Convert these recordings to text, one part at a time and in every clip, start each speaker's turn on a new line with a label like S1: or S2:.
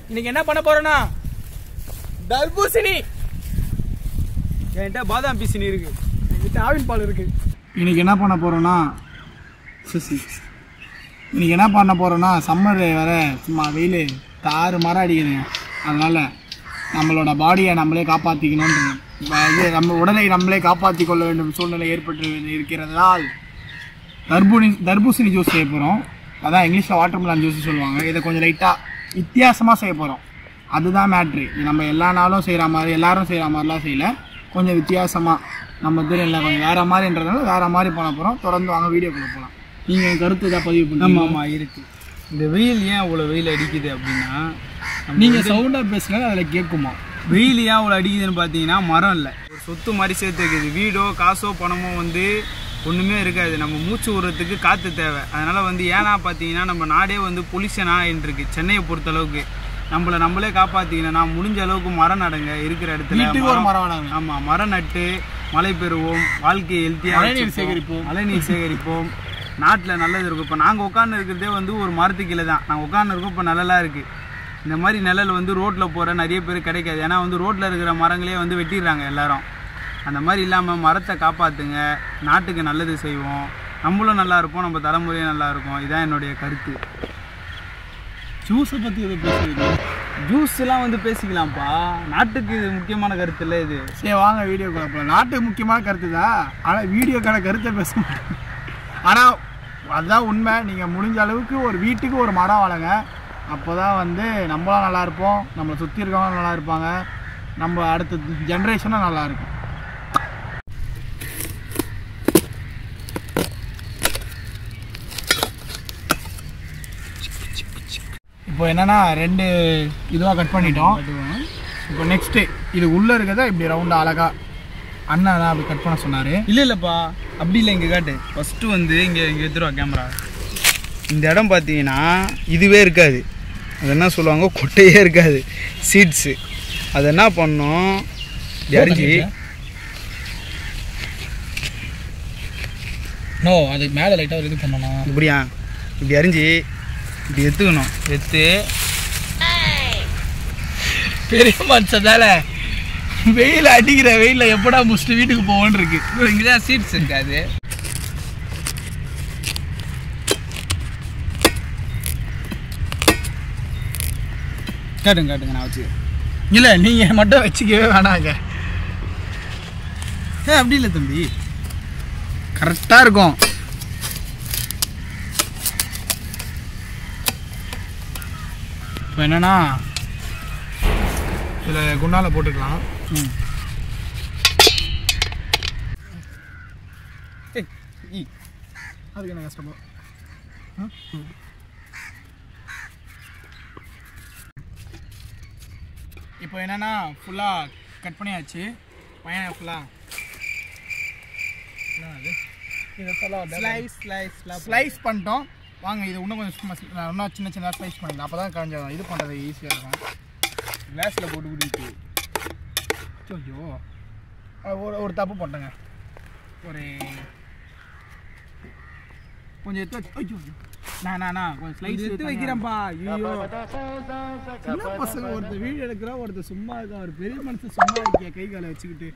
S1: இன்னைக்கு என்ன பண்ண போறோம்னா தர்பூசணி என்கிட்ட பாதாம் பீசணி இருக்கு என்கிட்ட ஆவின் பால் இருக்கு
S2: இன்னைக்கு என்ன பண்ண போறோம்னா சுசி இன்னைக்கு என்ன பண்ண போறோம்னா சம்மர் வேற சும்மா வெயில் தாறு மரம் அடிக்குதுங்க அதனால நம்மளோட பாடியை நம்மளே காப்பாற்றிக்கணும்னு இது நம்ம உடலை நம்மளே காப்பாற்றிக் கொள்ள வேண்டும் சூழ்நிலை ஏற்பட்டு இருக்கிறதால் தர்பூணி தர்பூசணி ஜூஸ் செய்ய போகிறோம் அதான் இங்கிலீஷில் வாட்டர்மெலன் ஜூஸ் சொல்லுவாங்க இதை கொஞ்சம் லைட்டாக வித்தியாசமாக செய்ய போகிறோம் அதுதான் மேட்ரு நம்ம எல்லா நாளும் செய்கிற மாதிரி எல்லாரும் செய்கிற மாதிரிலாம் செய்யல கொஞ்சம் வித்தியாசமாக நம்ம தெரியல கொஞ்சம் வேறு மாதிரின்றதுனால வேறு மாதிரி பண்ண போகிறோம் தொடர்ந்து வாங்க வீடியோக்குள்ளே போகலாம் நீங்கள் கருத்து இதாக பதிவு
S1: ஆமா
S2: பண்ணுங்க
S1: ஆமா இருக்கு இந்த வெயில் ஏன் அவ்வளோ வெயில் அடிக்குது அப்படின்னா நம்ம
S2: நீங்கள் சவுண்டாக பேசுங்க அதில் கேட்குமா
S1: வெயில் ஏன் அவ்வளோ அடிக்குதுன்னு பார்த்தீங்கன்னா மரம் இல்லை ஒரு சொத்து மாதிரி சேர்த்து வைக்குது வீடோ காசோ பணமோ வந்து ஒன்றுமே இருக்காது நம்ம மூச்சு விடுறதுக்கு காற்று தேவை அதனால் வந்து ஏன்னா பார்த்தீங்கன்னா நம்ம நாடே வந்து பொல்யூஷன் ஆகிட்டு இருக்கு சென்னையை பொறுத்த அளவுக்கு நம்மளை நம்மளே காப்பாற்றிக்கணும்னா முடிஞ்ச அளவுக்கு மரம் நடுங்க இருக்கிற இடத்துல
S2: வீட்டுக்கு ஒரு மரம் வேணாங்க
S1: ஆமாம் மரம் நட்டு மழை பெறுவோம் வாழ்க்கையை ஹெல்த்தியாக
S2: மழைநீர் சேகரிப்போம்.
S1: மழைநீர் சேகரிப்போம் நாட்டில் நல்லது இருக்கும் இப்போ நாங்கள் உட்காந்து இருக்கிறதே வந்து ஒரு மரத்துக்கு கீழே தான் நாங்கள் உட்காந்து இருக்கோம் இப்போ நிழலாக இருக்குது இந்த மாதிரி நிழல் வந்து ரோட்டில் போகிற நிறைய பேர் கிடைக்காது ஏன்னா வந்து ரோட்டில் இருக்கிற மரங்களே வந்து வெட்டிடுறாங்க எல்லாரும் அந்த மாதிரி இல்லாமல் மரத்தை காப்பாற்றுங்க நாட்டுக்கு நல்லது செய்வோம் நம்மளும் நல்லா இருப்போம் நம்ம தலைமுறையும் நல்லா இருக்கும் இதான் என்னுடைய கருத்து
S2: ஜூஸை பற்றி எதை பேசுறீங்க
S1: ஜூஸ்லாம் வந்து பேசிக்கலாம்ப்பா நாட்டுக்கு இது முக்கியமான கருத்து இல்லை இது
S2: சரி வாங்க வீடியோ போகலாம் நாட்டுக்கு முக்கியமான கருத்து தான் ஆனால் வீடியோக்கான கருத்தை பேச மாட்டேன் ஆனால் அதுதான் உண்மை நீங்கள் முடிஞ்ச அளவுக்கு ஒரு வீட்டுக்கு ஒரு மரம் வளங்க அப்போ தான் வந்து நம்மளும் நல்லா இருப்போம் நம்மளை சுற்றி இருக்கவங்க நல்லா இருப்பாங்க நம்ம அடுத்த ஜென்ரேஷனும் நல்லா இருக்கும் இப்போ என்னன்னா ரெண்டு இதுவாக கட் பண்ணிட்டோம் இப்போ நெக்ஸ்ட்டு இது உள்ளே இருக்கிறத இப்படி ரவுண்டாக அழகா அண்ணா தான் அப்படி கட் பண்ண சொன்னார்
S1: இல்லை இல்லைப்பா அப்படி இல்லை இங்கே காட்டு ஃபஸ்ட்டு வந்து இங்கே இங்கே எடுத்துருவா கேமரா இந்த இடம் பார்த்தீங்கன்னா இதுவே இருக்காது அது என்ன சொல்லுவாங்க கொட்டையே இருக்காது சீட்ஸு அது என்ன பண்ணோம் இப்படி அரிஞ்சு
S2: நோ அது மேலே லைட்டாக இது பண்ணணும்
S1: இப்படியா இப்படி அரிஞ்சு இப்படி எடுத்துக்கணும் எடுத்து
S2: பெரிய மனுஷனால வெயில் அடிக்கிற வெயிலில் எப்படா முடிச்சுட்டு வீட்டுக்கு போவோன்னு இருக்கு
S1: இங்கே தான் சீட்ஸ் இருக்காது காட்டுங்க காட்டுங்க நான் வச்சு
S2: இல்லை நீங்கள் மட்டும் வச்சுக்கவே வேணாங்க
S1: ஏ அப்படி இல்லை தம்பி
S2: கரெக்டாக இருக்கும் இப்போ என்னன்னா இதில் குண்டால போட்டுக்கலாம்
S1: ம் ஏய் ஈ
S2: அதுக்கு என்ன கஷ்டமோ இப்போ என்னன்னா ஃபுல்லாக கட் பண்ணியாச்சு பையனை ஃபுல்லாக
S1: ஸ்லைஸ் ஸ்லைஸ்
S2: ஸ்லைஸ் பண்ணிட்டோம் வாங்க இது இன்னும் கொஞ்சம் சும்மா சி- இன்னும் சின்ன சின்ன ஸ்லைஸ் பண்ணிக்கலாம் அப்போ தான் கொஞ்சம் இது பண்ணுறது ஈஸியாக இருக்கும்
S1: கிளாஸில் போட்டு குடிக்கு
S2: ஐயோ அஹ் ஒரு ஒரு தப்பு போட்டேங்க ஒரு கொஞ்சம் எடுத்து வச்சு ஐயோ நான் நான் நான் கொஞ்சம் ஸ்லைஸ்
S1: எடுத்து வைக்கிறேன்ப்பா ஐயோ
S2: சின்ன பசங்க ஒருத்தர் வீடியோ எடுக்கிறா ஒருத்தர் சும்மா இருக்கா ஒரு பெரிய மனுஷன் சும்மா இருக்கியா கை காலை வச்சுக்கிட்டு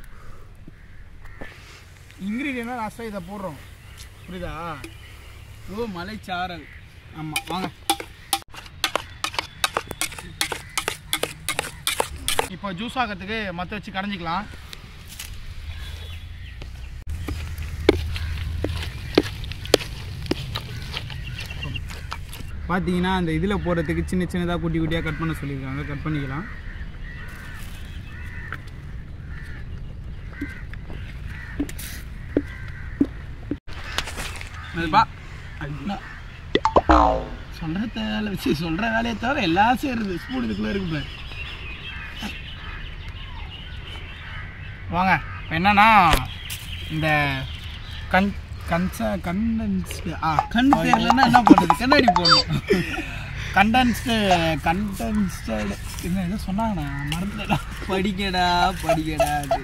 S2: இன்க்ரீடியன்ட் லாஸ்ட்டாக இதை போடுறோம் புரியுதா
S1: ஓ மலைச்சாரல்
S2: ஆமாம் வாங்க இப்போ ஜூஸ் ஆகிறதுக்கு மற்ற வச்சு கடைஞ்சிக்கலாம்
S1: பார்த்தீங்கன்னா அந்த இதில் போடுறதுக்கு சின்ன சின்னதாக குட்டி குட்டியாக கட் பண்ண சொல்லியிருக்காங்க கட் பண்ணிக்கலாம் அதுப்பா
S2: சொல்கிற வேலை வச்சு சொல்கிற வேலையை தவிர எல்லாம் செய்கிறது ஸ்பூன் இதுக்குள்ளே இருக்கு பாரு. வாங்க இப்போ என்னன்னா இந்த கண் கன்ச கண்டன்ஸ்டு ஆ
S1: கண்ணு தெரியலன்னா என்ன பண்ணுறது கண்ணாடி போடணும்
S2: கண்டன்ஸ்டு கண்டன்ஸ்டட் என்ன ஏதோ சொன்னாங்க நான் மறந்துட்டேன்
S1: படிக்கடா படிக்கடா அது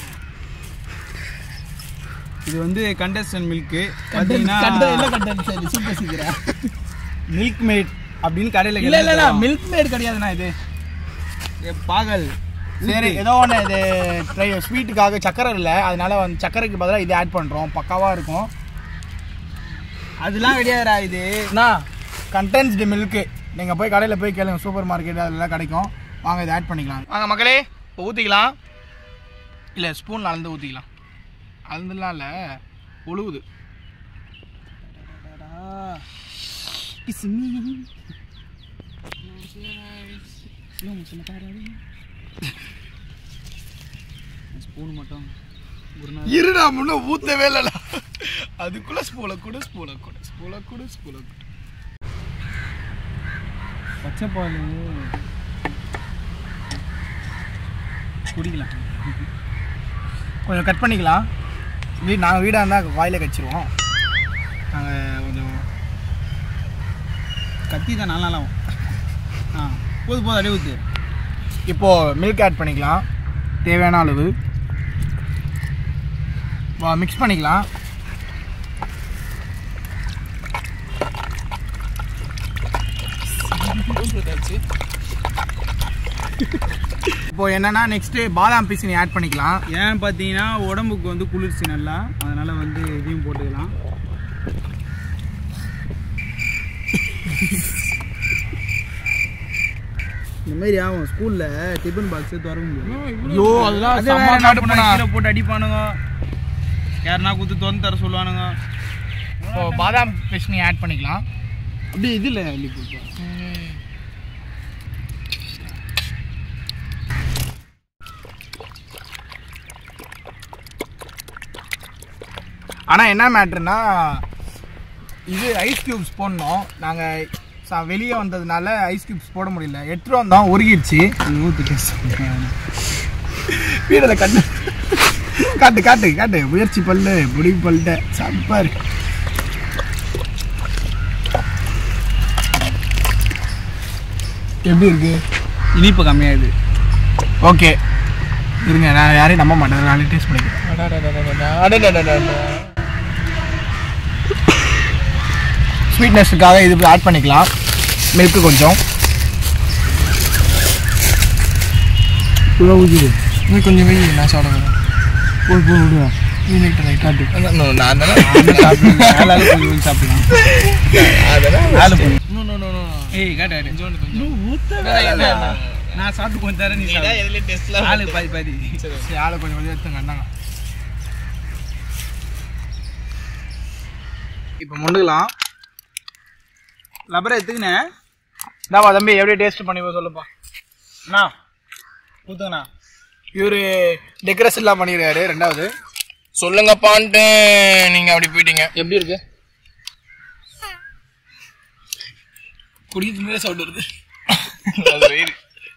S1: இது வந்து கண்டஸ்டன் மில்க்கு
S2: கண்டன்
S1: பார்த்தீங்கன்னா
S2: என்ன கண்டன்ஸ் சூப்பர் சீக்கிரம்
S1: மில்க் மேட் அப்படின்னு கடையில்
S2: இல்ல இல்ல இல்ல மில்க் மேட் கிடையாதுண்ணா இது
S1: பாகல்
S2: சரி ஏதோ ஒன்று இது ட்ரை ஸ்வீட்டுக்காக சக்கரை இல்லை அதனால வந்து சக்கரைக்கு பதிலாக இது ஆட் பண்ணுறோம் பக்காவாக இருக்கும்
S1: அதெல்லாம் கிடையாதுடா இது
S2: அண்ணா கண்டென்ஸ்டு மில்க்கு நீங்கள் போய் கடையில் போய் கேளுங்க சூப்பர் மார்க்கெட் அதெல்லாம் கிடைக்கும் வாங்க இதை ஆட் பண்ணிக்கலாம் வாங்க மக்களே இப்போ ஊற்றிக்கலாம் இல்லை ஸ்பூன் அளந்து ஊற்றிக்கலாம் அளந்துலாம் இல்லை ஒழுகுது
S1: ஸ்பூன் மட்டும்
S2: இருடா முன்ன ஊற்றவே இல்லைடா அதுக்குள்ளே ஸ்பூலை கூட ஸ்பூலை கூட ஸ்பூலை கூட ஸ்பூலை கூட
S1: பச்சை பால் குடிக்கலாம்
S2: கொஞ்சம் கட் பண்ணிக்கலாம் வீ நாங்கள் வீடாக இருந்தால் வாயில் கடிச்சிருவோம் நாங்கள் கொஞ்சம்
S1: கத்தி தான் நல்லா ஆகும் ஆ போது போது அடி ஊற்று
S2: இப்போது மில்க் ஆட் பண்ணிக்கலாம் தேவையான அளவு மிக்ஸ் பண்ணிக்கலாம் இப்போ என்னன்னா நெக்ஸ்ட் பாதாம் பீஸ் நீ ஆட் பண்ணிக்கலாம்
S1: ஏன் பார்த்தீங்கன்னா உடம்புக்கு வந்து குளிர்ச்சி நல்லா அதனால வந்து இதையும் போட்டுக்கலாம் இந்த மாதிரி ஆகும் ஸ்கூல்ல டிஃபன் பாக்ஸ் திறக்க முடியும்
S2: ஐயோ அதெல்லாம்
S1: அது
S2: செம்ம
S1: வேற என்ன
S2: காட்டுப்பா.
S1: பண்ணுவாங்க, கீழே போட்டு அடிப்பானுங்க யாருன்னா குத்து திறந்து தர சொல்லுவானுங்க
S2: இப்போ பாதாம் பீஸ் நீ ஆட் பண்ணிக்கலாம்
S1: அப்படியே இதில் அள்ளி போட்டு
S2: ஆனால் என்ன மேட்ருனா இது ஐஸ் க்யூப்ஸ் போடணும் நாங்கள் வெளியே வந்ததுனால ஐஸ் க்யூப்ஸ் போட முடியல எடுத்துட்டு வந்தோம் உருகிடுச்சு
S1: ஊற்று டேஸ்ட்
S2: வீடில் கட்டு காட்டு காட்டு காட்டு முயற்சி பல்லு முடி பல்ல சப்பார் எப்படி இருக்கு
S1: இனிப்பு கம்மியாகுது
S2: ஓகே இருங்க நான் யாரையும் நம்ப மாட்டேன் நானே டேஸ்ட் பண்ணிக்கிறேன் ஸ்வீட்னஸுக்காக இது ஆட் பண்ணிக்கலாம் மில்க்கு கொஞ்சம் இன்னும் கொஞ்சம் வெயி நான் சாப்பிடுவேன் போய் போய் விடுவேன் நீ நைட்டு நைட் காட்டு நான்
S1: மேலால கொஞ்சம் கொஞ்சம் சாப்பிடலாம் மேலே போய் ஏய் காட்டு காட்டு நான் சாப்பிட்டு கொஞ்சம் தரேன் நீ சாப்பிடு. ஆளுக்கு பாதி பாதி
S2: சரி ஆளை கொஞ்சம் கொஞ்சம் எடுத்துங்க அண்ணாங்க இப்போ முண்டுக்கலாம்
S1: லப்பரை எடுத்துக்கினே
S2: இந்தாப்பா தம்பி எப்படி டேஸ்ட் பண்ணி போய் சொல்லுப்பா
S1: அண்ணா ஊற்றுங்கண்ணா
S2: இவரு டெக்கரேஷன் எல்லாம் பண்ணிடுறாரு ரெண்டாவது
S3: சொல்லுங்கப்பான்ட்டு நீங்க அப்படி போயிட்டீங்க எப்படி இருக்கு
S2: குடிக்கிறது மேலே சவுண்ட் வருது
S3: அது வெயில்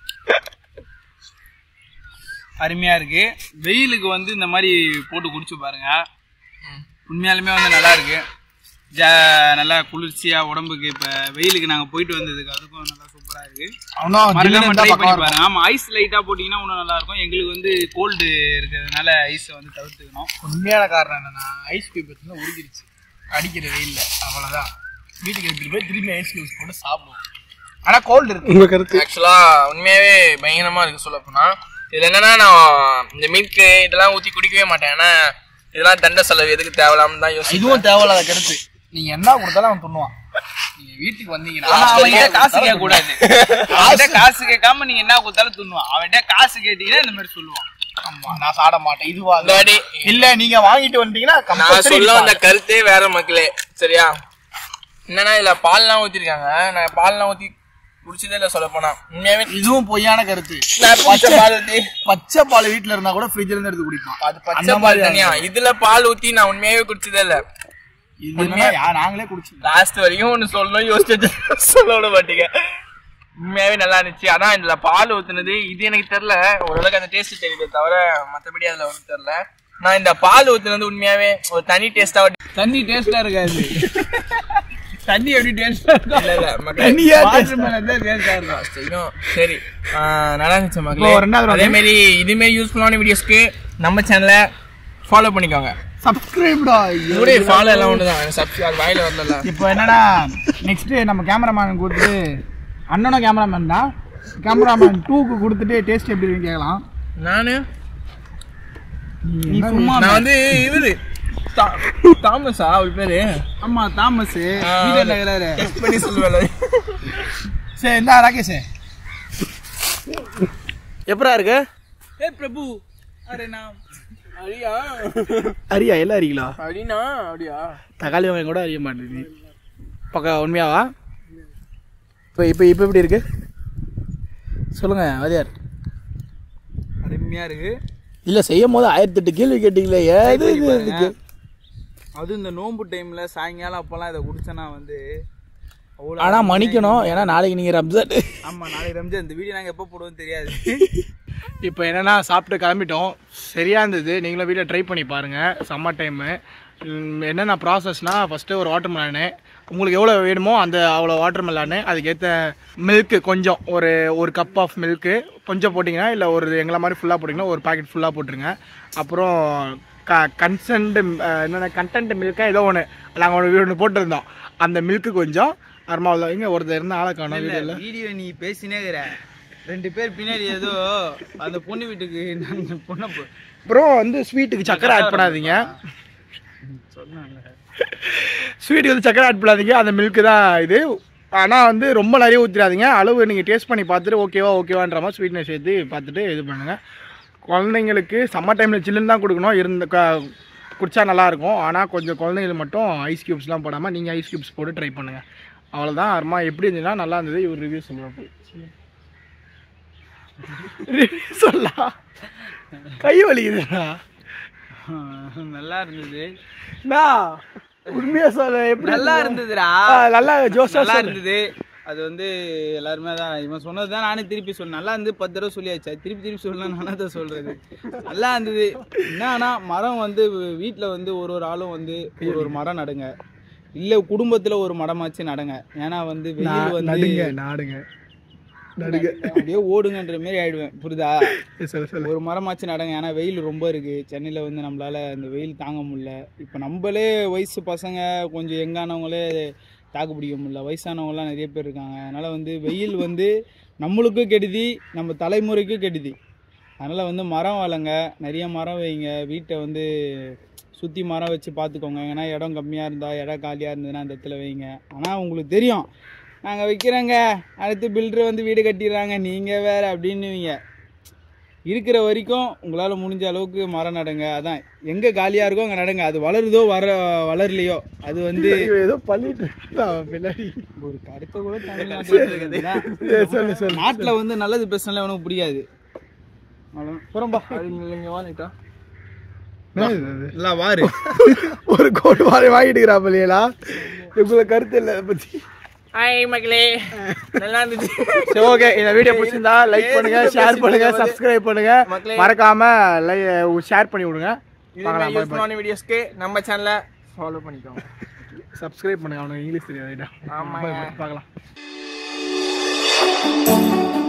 S1: அருமையா இருக்கு வெயிலுக்கு வந்து இந்த மாதிரி போட்டு குடிச்சு பாருங்க உண்மையாலுமே வந்து நல்லா இருக்கு ஜா நல்லா குளிர்ச்சியா உடம்புக்கு இப்ப வெயிலுக்கு நாங்க போயிட்டு வந்ததுக்கு அதுக்கும் நல்லா சூப்பரா இருக்கு
S2: அவனும்
S1: மறக்காம ட்ரை பண்ணி பாருங்க ஆமா ஐஸ் லைட்டா போட்டீங்கன்னா இன்னும் நல்லா இருக்கும் எங்களுக்கு வந்து கோல்டு இருக்கிறதுனால ஐஸை வந்து தவிர்த்துக்கணும்
S2: உண்மையான காரணம் என்னன்னா ஐஸ் கியூப் எடுத்து உருகிருச்சு அடிக்கிற வெயில்ல அவ்வளவுதான் வீட்டுக்கு எடுத்துட்டு போய் திரும்பி ஐஸ் கியூப்ஸ் போட்டு சாப்பிடுவோம் ஆனா கோல்டு இருக்கு உங்க கருத்து
S3: ஆக்சுவலா உண்மையாவே பயங்கரமா இருக்கு சொல்ல போனா இதுல என்னன்னா நான் இந்த மில்க் இதெல்லாம் ஊத்தி குடிக்கவே மாட்டேன் ஏன்னா இதெல்லாம் தண்ட செலவு எதுக்கு தேவலாம்னு தான் யோசிச்சு
S2: இதுவும் தேவையில்லாத கருத்து நீங்க என்ன கொடுத்தாலும் அவன் துண்ணுவான் நீங்க வீட்டுக்கு வந்தீங்கன்னா
S1: ஆனா அவன்கிட்ட காசு கேட்க கூடாது அவன்கிட்ட காசு கேட்காம நீங்க என்ன கொடுத்தாலும் துண்ணுவான் அவன்கிட்ட காசு கேட்டீங்கன்னா இந்த மாதிரி சொல்லுவான்
S2: ஆமா நான் சாட மாட்டேன் இதுவா
S3: இந்த வாட்டி
S2: இல்ல நீங்க வாங்கிட்டு வந்துட்டீங்கன்னா
S3: நான்
S2: compulsory
S3: சொல்ல வந்த
S2: இருப்பாங்க.
S3: கருத்தே வேற மக்களே சரியா என்னன்னா இதுல பால்லாம் ஊத்திருக்காங்க நான் பால்லாம் ஊத்தி குடிச்சதே இல்ல சொல்ல போனா உண்மையாவே
S2: இதுவும் பொய்யான கருத்து
S3: நான் பச்சை பால் ஊத்தி
S2: பச்சை பால் வீட்ல இருந்தா கூட ஃப்ரிட்ஜ்ல இருந்து எடுத்து குடிப்பான்
S3: அது பச்சை பால் தனியா இதுல பால் ஊத்தி நான் உண்மையாவே குடிச்சதே இல்ல
S2: இது என்னன்னா, யா- நாங்களே குடிச்சோம்
S3: லாஸ்ட் வரைக்கும் ஒண்ணு சொல்லணும் யோசிச்சு சொல்ல விட மாட்டீங்க உண்மையாவே நல்லா இருந்துச்சு அதான் இதுல பால் ஊத்துனது இது எனக்கு தெரியல ஓரளவுக்கு அந்த டேஸ்ட் தெரியுது தவிர மத்தபடி அதுல ஒன்றும் தெரியல நான் இந்த பால் ஊத்துனது உண்மையாவே ஒரு தனி டேஸ்டா
S1: தண்ணி டேஸ்டா இருக்காது தண்ணி எப்படி டேஸ்டா இருக்கும்
S3: இல்ல இல்ல மக்களே
S2: தண்ணியா
S1: வாட்டர் மேலன் தான் டேஸ்டா இருக்கும்
S3: சரியும். சரி ஆஹ் நல்லா இருந்துச்சு
S2: இப்போ
S3: மக்களே
S2: ரெண்டாவது round.
S3: அதே மாதிரி இதுமாரி யூஸ்ஃபுல்லான வீடியோஸ்க்கு நம்ம சேனலை ஃபாலோ பண்ணிக்கோங்க
S2: சப்ஸ்கிரைப்டா
S3: கூட ஃபாலோ எல்லாம் ஒண்ணுதான் சப்ஸ்கிரைப் அது வாயில வரல
S2: இப்போ என்னன்னா நெக்ஸ்ட் நம்ம கேமராமேன் கொடுத்து அண்ணனும் கேமராமேன் தான் கேமராமேன் டூக்கு கொடுத்துட்டு டேஸ்ட் எப்படி இருக்குன்னு கேட்கலாம்
S3: நானு
S2: நீ சும்மா
S3: நான் வந்து இவரு தா- தாமஸா அவர் பேரு
S1: ஆமா தாமஸ்
S3: ஆ,
S1: வீடியோ நகராரு
S3: டெஸ்ட் பண்ணி சொல்லுவேன்
S2: சரி இந்தா ராகேஷ் எப்படா இருக்கு
S1: ஏ பிரபு அரே நான்
S3: அடியா
S2: அரியா எல்லாம் அறிகளா
S3: அடினா அப்படியா
S2: தக்காளி வெங்காயம் கூட அறிய மாட்டேங்குது பக்கா உண்மையாவா இப்போ இப்போ இப்போ எப்படி இருக்கு சொல்லுங்க வாதியார்
S1: அருமையா இருக்கு
S2: இல்லை செய்யும் போது ஆயிரத்தி எட்டு கேள்வி கேட்டீங்களே ஏது இது இதுக்கு
S1: அதுவும் இந்த நோன்பு டைம்ல சாயங்காலம் அப்பெல்லாம் இதை குடிச்சேன்னா வந்து அவ்வளோ
S2: ஆனால் மன்னிக்கணும் ஏன்னா நாளைக்கு நீங்கள் ரம்ஜான்
S1: ஆமா நாளைக்கு ரம்ஜான் இந்த வீடியோ நாங்க எப்போ போடுவோம் தெரியாது
S2: இப்போ என்னென்னா சாப்பிட்டு கிளம்பிட்டோம் சரியாக இருந்தது நீங்களும் வீட்டில் ட்ரை பண்ணி பாருங்கள் சம்மர் டைமு என்னென்ன ப்ராசஸ்னால் ஃபஸ்ட்டு ஒரு வாட்டர் மெலானு உங்களுக்கு எவ்வளோ வேணுமோ அந்த அவ்வளோ வாட்டர் மெலானு அதுக்கேற்ற மில்க்கு கொஞ்சம் ஒரு ஒரு கப் ஆஃப் மில்க்கு கொஞ்சம் போட்டிங்கன்னா இல்லை ஒரு எங்களை மாதிரி ஃபுல்லாக போட்டிங்கன்னா ஒரு பாக்கெட் ஃபுல்லாக போட்டுருங்க அப்புறம் க கன்சன்ட் என்னென்ன கண்டென்ட் மில்க்கா ஏதோ ஒன்று நாங்கள் ஒன்று ஒன்று போட்டிருந்தோம் அந்த மில்க்கு கொஞ்சம் அருமாவில் இங்கே ஒருத்தர் இருந்தால் ஆளை காணும் வீடியோவில்
S1: வீடியோ நீ பேசினே இருக்கிற ரெண்டு பேர் பின்னாடி ஏதோ அந்த பொண்ணு வீட்டுக்கு நாங்க பொண்ணை போ
S2: அப்புறம் வந்து ஸ்வீட்டுக்கு சக்கரை ஆட் பண்ணாதீங்க
S1: சொன்னாங்க
S2: ஸ்வீட்டுக்கு வந்து சக்கரை ஆட் பண்ணாதீங்க அந்த மில்க்கு தான் இது ஆனால் வந்து ரொம்ப நிறைய ஊற்றிடாதீங்க அளவு நீங்கள் டேஸ்ட் பண்ணி பார்த்துட்டு ஓகேவா ஓகேவான்ற மாதிரி ஸ்வீட்னஸ் சேர்த்து பார்த்துட்டு இது பண்ணுங்கள் குழந்தைங்களுக்கு சம்மர் டைமில் சில்லுன்னு தான் கொடுக்கணும் இருந்த க குடிச்சா நல்லாயிருக்கும் ஆனால் கொஞ்சம் குழந்தைங்களுக்கு மட்டும் ஐஸ் க்யூப்ஸ்லாம் போடாமல் நீங்கள் ஐஸ் க்யூப்ஸ் போட்டு ட்ரை பண்ணுங்கள் அவ்வளோதான் அருமா எப்படி இருந்ததுன்னா நல்லா இருந்தது இவர் ரிவ்யூ சொல்லுவாங்க சொல்லலாம் கை வலிக்குதுண்ணா
S1: நல்லா இருந்தது
S2: நான் உண்மையா சொல்ல எப்படி
S1: நல்லா இருந்ததுடா
S2: ஆ, நல்லா ஜோசா
S1: நல்லா இருந்தது அது வந்து எல்லாருமே தான் இவன் சொன்னது தான் நானே திருப்பி சொன்னேன் நல்லா இருந்து பத்து தடவை சொல்லியாச்சா திருப்பி திருப்பி சொல்லலாம் நானே தான் சொல்றது நல்லா இருந்தது என்னன்னா மரம் வந்து வீட்டில் வந்து ஒரு ஒரு ஆளும் வந்து ஒரு ஒரு மரம் நடுங்க இல்ல குடும்பத்துல ஒரு மரமாச்சு நடங்க ஏன்னா வந்து வெயில் வந்து
S2: நடுங்க நாடுங்க நடுங்க
S1: அப்படியே ஓடுங்கன்ற மாதிரி ஆயிடுவேன் புரியுதா
S2: சொல்லு சொல்லு
S1: ஒரு மரமாச்சு நடங்க ஏன்னா வெயில் ரொம்ப இருக்கு சென்னையில் வந்து நம்மளால அந்த வெயில் தாங்க முடியல இப்போ நம்மளே வயசு பசங்க கொஞ்சம் எங்கானவங்களே தாக்கு பிடிக்க முடியல வயசானவங்கலாம் நிறைய பேர் இருக்காங்க அதனால வந்து வெயில் வந்து நம்மளுக்கும் கெடுதி நம்ம தலைமுறைக்கும் கெடுதி அதனால் வந்து மரம் வளங்க நிறைய மரம் வைங்க வீட்டை வந்து சுற்றி மரம் வச்சு பார்த்துக்கோங்க ஏன்னா இடம் கம்மியாக இருந்தால் இடம் காலியாக இருந்ததுன்னா அந்த இடத்துல வைங்க ஆனால் உங்களுக்கு தெரியும் நாங்கள் வைக்கிறோங்க அடுத்து பில்டர் வந்து வீடு கட்டிடுறாங்க நீங்கள் வேறு அப்படின்னுவீங்க இருக்கிற வரைக்கும் உங்களால் முடிஞ்ச அளவுக்கு மரம் நடுங்க அதான் எங்கே காலியாக இருக்கோ அங்கே நடுங்க அது வளருதோ வர வளரலையோ அது வந்து
S2: இவன் ஏதோ பண்ணிட்டு இருந்தான் பின்னாடி
S1: ஒரு கருத்தை கூட தமிழ்நாட்டில்
S2: சொல்லு சொல்லு
S1: நாட்டில் வந்து நல்லது பேசினாலே உனக்கு பிடிக்காது
S2: புறம்பா
S3: இங்க வாங்கிட்டா
S1: நல்லா வாரு
S2: ஒரு கோடு மாதிரி வாங்கிட்டு பள்ளியலா உங்களுக்கு கருத்து இல்லை அதை பத்தி
S3: ஹாய் மக்களே நல்லா இருந்துச்சு
S2: சரி ஓகே இந்த வீடியோ பிடிச்சிருந்தா லைக் பண்ணுங்க ஷேர் பண்ணுங்க சப்ஸ்கிரைப் பண்ணுங்க
S3: மக்களே.
S2: மறக்காம ஷேர் பண்ணி விடுங்க
S3: இதுமாதிரி யூஸ்ஃபுல்லான வீடியோஸ்க்கு நம்ம சேனலை ஃபாலோ பண்ணிக்கோங்க
S2: சப்ஸ்கிரைப் பண்ணுங்க அவனுக்கு இங்கிலீஷ் தெரியாது
S3: ஆமாங்க.
S2: பார்க்கலாம்